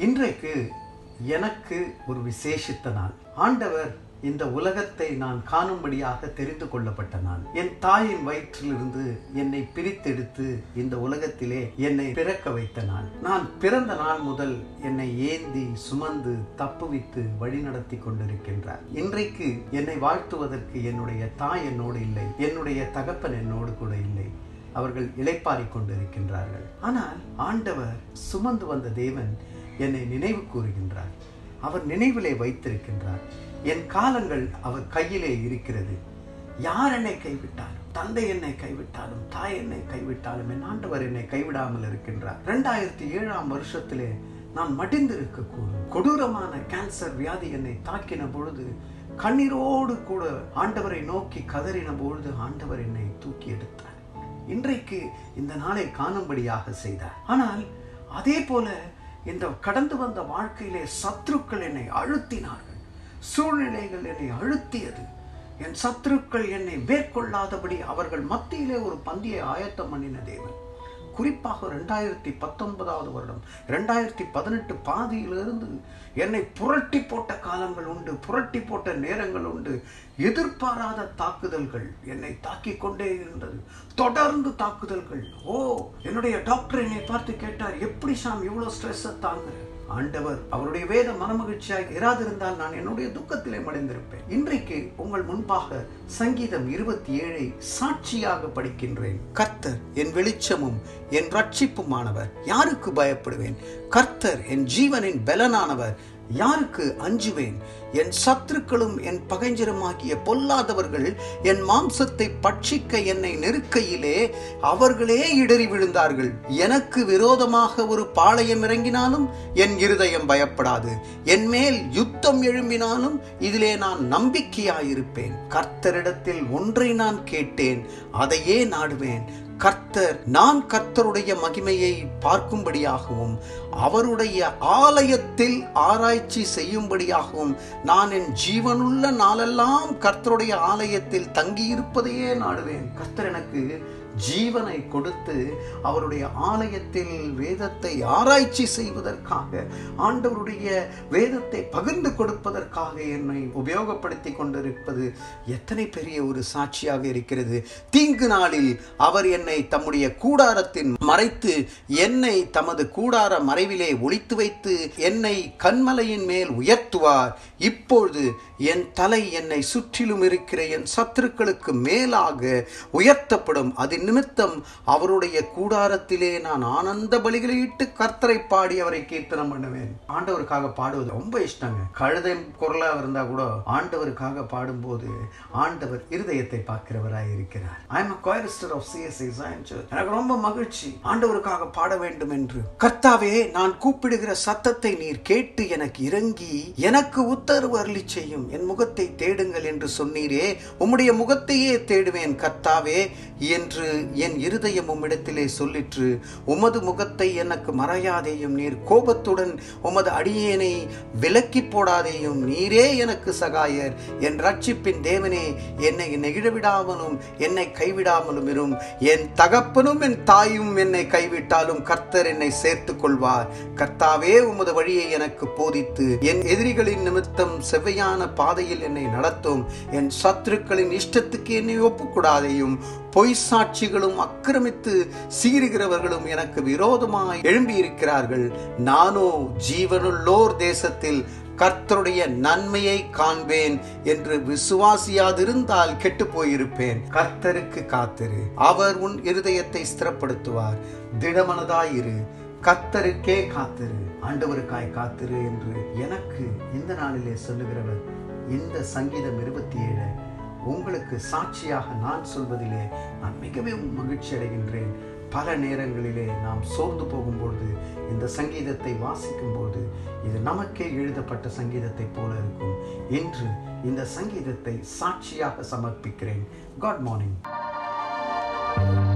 இன்றைக்கு எனக்கு ஒரு விசேஷித்த நாள் ஆண்டவர் இந்த உலகத்தை நான் காணும்படியாக தெரிந்து கொள்ளப்பட்ட நாள் என் தாயின் வயிற்றிலிருந்து என்னை பிரித்தெடுத்து இந்த உலகத்திலே என்னை பிறக்க வைத்த நாள் நான் பிறந்த நாள் முதல் என்னை ஏந்தி சுமந்து தப்புவித்து வழிநடத்தி கொண்டிருக்கின்றார் இன்றைக்கு என்னை வாழ்த்துவதற்கு என்னுடைய தாய் என்னோடு இல்லை என்னுடைய தகப்பன் என்னோடு கூட இல்லை அவர்கள் இளைப்பாறிக் கொண்டிருக்கின்றார்கள் ஆனால் ஆண்டவர் சுமந்து வந்த தேவன் என்னை நினைவு கூறுகின்றார் அவர் நினைவிலே வைத்திருக்கின்றார் என் காலங்கள் அவர் கையிலே இருக்கிறது யார் என்னை கைவிட்டாலும் தந்தை என்னை கைவிட்டாலும் தாய் என்னை கைவிட்டாலும் என் ஆண்டவர் என்னை கைவிடாமல் இருக்கின்றார் ரெண்டாயிரத்தி ஏழாம் வருஷத்திலே நான் மடிந்திருக்கக்கூடும் கொடூரமான கேன்சர் வியாதி என்னை தாக்கின பொழுது கண்ணீரோடு கூட ஆண்டவரை நோக்கி கதறின பொழுது ஆண்டவர் என்னை தூக்கி எடுத்தார் இன்றைக்கு இந்த நாளை காணும்படியாக செய்தார் ஆனால் அதே போல இந்த கடந்து வந்த வாழ்க்கையிலே சத்ருக்கள் என்னை அழுத்தினார்கள் சூழ்நிலைகள் என்னை அழுத்தியது என் சத்துருக்கள் என்னை மேற்கொள்ளாதபடி அவர்கள் மத்தியிலே ஒரு பந்தியை ஆயத்தம் பண்ணின தேவன் குறிப்பாக ரெண்டாயிரத்தி பத்தொன்பதாவது வருடம் ரெண்டாயிரத்தி பதினெட்டு பாதியிலிருந்து என்னை புரட்டி போட்ட காலங்கள் உண்டு புரட்டி போட்ட நேரங்கள் உண்டு எதிர்பாராத தாக்குதல்கள் என்னை தாக்கிக் கொண்டே இருந்தது தொடர்ந்து தாக்குதல்கள் ஓ என்னுடைய டாக்டர் என்னை பார்த்து கேட்டார் எப்படி சாம் இவ்வளோ ஸ்ட்ரெஸ்ஸை தாங்குற ஆண்டவர் அவருடைய வேத மனமகிழ்ச்சியாக இராதிருந்தால் நான் என்னுடைய துக்கத்திலே மடைந்திருப்பேன் இன்றைக்கு உங்கள் முன்பாக சங்கீதம் இருபத்தி ஏழை சாட்சியாக படிக்கின்றேன் கர்த்தர் என் வெளிச்சமும் என் ரட்சிப்புமானவர் யாருக்கு பயப்படுவேன் கர்த்தர் என் ஜீவனின் பலனானவர் யாருக்கு அஞ்சுவேன் என் சத்துருக்களும் என் பகைஞ்சருமாகிய பொல்லாதவர்கள் என் மாம்சத்தை பட்சிக்க என்னை நெருக்கையிலே அவர்களே இடறி விழுந்தார்கள் எனக்கு விரோதமாக ஒரு பாளையம் இறங்கினாலும் என் இருதயம் பயப்படாது என் மேல் யுத்தம் எழும்பினாலும் இதிலே நான் நம்பிக்கையாயிருப்பேன் கர்த்தரிடத்தில் ஒன்றை நான் கேட்டேன் அதையே நாடுவேன் கர்த்தர் நான் கர்த்தருடைய மகிமையை பார்க்கும்படியாகவும் அவருடைய ஆலயத்தில் ஆராய்ச்சி செய்யும்படியாகவும் நான் என் ஜீவனுள்ள நாளெல்லாம் கர்த்தருடைய ஆலயத்தில் தங்கியிருப்பதையே நாடுவேன் கர்த்தர் எனக்கு ஜீவனை கொடுத்து அவருடைய ஆலயத்தில் வேதத்தை ஆராய்ச்சி செய்வதற்காக ஆண்டவருடைய வேதத்தை பகிர்ந்து கொடுப்பதற்காக என்னை உபயோகப்படுத்தி கொண்டிருப்பது எத்தனை பெரிய ஒரு சாட்சியாக இருக்கிறது தீங்கு நாளில் அவர் என்னை தம்முடைய கூடாரத்தின் மறைத்து என்னை தமது கூடார மறைவிலே ஒளித்து வைத்து என்னை கண்மலையின் மேல் உயர்த்துவார் இப்பொழுது என் தலை என்னை சுற்றிலும் இருக்கிற என் சத்துருக்களுக்கு மேலாக உயர்த்தப்படும் அது நிமித்தம் அவருடைய கூடாரத்திலே நான் ஆனந்த பலிகளை இட்டு கர்த்தரை பாடி அவரை கீர்த்தனம் பண்ணுவேன் ஆண்டவருக்காக பாடுவது ரொம்ப இஷ்டங்க கழுதை குரலா இருந்தா கூட ஆண்டவருக்காக பாடும்போது ஆண்டவர் இருதயத்தை பார்க்கிறவராய் இருக்கிறார் I am chorister of CSI எனக்கு ரொம்ப மகிழ்ச்சி ஆண்டவருக்காக பாட வேண்டும் என்று கர்த்தாவே நான் கூப்பிடுகிற சத்தத்தை நீர் கேட்டு எனக்கு இறங்கி எனக்கு உத்தரவு அருளி செய்யும் என் முகத்தை தேடுங்கள் என்று சொன்னீரே உம்முடைய முகத்தையே தேடுவேன் கர்த்தாவே என்று என் இருதயம் உம்மிடத்திலே சொல்லிற்று உமது முகத்தை எனக்கு மறையாதேயும் நீர் கோபத்துடன் உமது அடியேனை விலக்கி போடாதேயும் நீரே எனக்கு சகாயர் என் ரட்சிப்பின் தேவனே என்னை நெகிழவிடாமலும் என்னை கைவிடாமலும் இரும் என் தகப்பனும் என் தாயும் என்னை கைவிட்டாலும் கர்த்தர் என்னை சேர்த்துக் கொள்வார் கர்த்தாவே உமது வழியை எனக்கு போதித்து என் எதிரிகளின் நிமித்தம் செவ்வையான பாதையில் என்னை நடத்தும் என் சத்துருக்களின் இஷ்டத்துக்கு என்னை ஒப்புக்கூடாதையும் பொய் சாட்சிகளும் அக்கிரமித்து சீறுகிறவர்களும் எனக்கு விரோதமாய் எழும்பியிருக்கிறார்கள் நானோ ஜீவனுள்ளோர் தேசத்தில் கர்த்தருடைய நன்மையை காண்பேன் என்று விசுவாசியாதிருந்தால் கெட்டு போயிருப்பேன் கர்த்தருக்கு காத்திரு அவர் உன் இருதயத்தை ஸ்திரப்படுத்துவார் திடமனதாயிரு கர்த்தருக்கே காத்திரு ஆண்டவருக்காய் காத்திரு என்று எனக்கு இந்த நாளிலே சொல்லுகிறவர் இந்த சங்கீதம் இருபத்தி ஏழு உங்களுக்கு சாட்சியாக நான் சொல்வதிலே நான் மிகவும் மகிழ்ச்சி அடைகின்றேன் பல நேரங்களிலே நாம் சோர்ந்து போகும்பொழுது இந்த சங்கீதத்தை வாசிக்கும்போது இது நமக்கே எழுதப்பட்ட சங்கீதத்தை போல இருக்கும் இன்று இந்த சங்கீதத்தை சாட்சியாக சமர்ப்பிக்கிறேன் காட் மார்னிங்